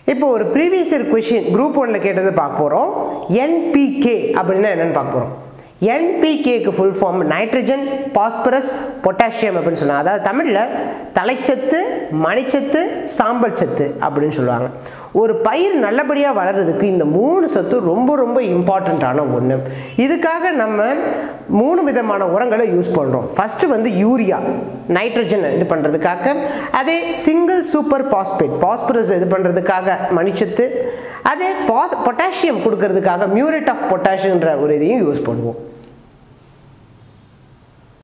இப்போ ஒரு previous year question group ஒன்ல கேட்டது பார்க்க போகிறோம் என்பிகே அப்படின்னா என்னன்னு பார்க்க போகிறோம் என்பிகேக்கு full form nitrogen phosphorus potassium அப்படின்னு சொல்லுவாங்க அதாவது தமிழில் தலைச்சத்து மணிச்சத்து சாம்பல் சத்து அப்படின்னு சொல்லுவாங்க ஒரு பயிர் நல்லபடியாக வளர்கிறதுக்கு இந்த மூணு சத்து ரொம்ப ரொம்ப இம்பார்ட்டண்ட்டான ஒன்று இதுக்காக நம்ம மூணு விதமான உரங்களை யூஸ் பண்ணுறோம் ஃபஸ்ட்டு வந்து யூரியா நைட்ரஜன் இது பண்ணுறதுக்காக அதே சிங்கிள் சூப்பர் பாஸ்பேட் பாஸ்பரஸ் இது பண்ணுறதுக்காக மணிச்சத்து அதே பாஸ் பொட்டாசியம் கொடுக்கறதுக்காக மியூரேட் ஆஃப் பொட்டாசியம்ன்ற ஒரு இதையும் யூஸ் பண்ணுவோம்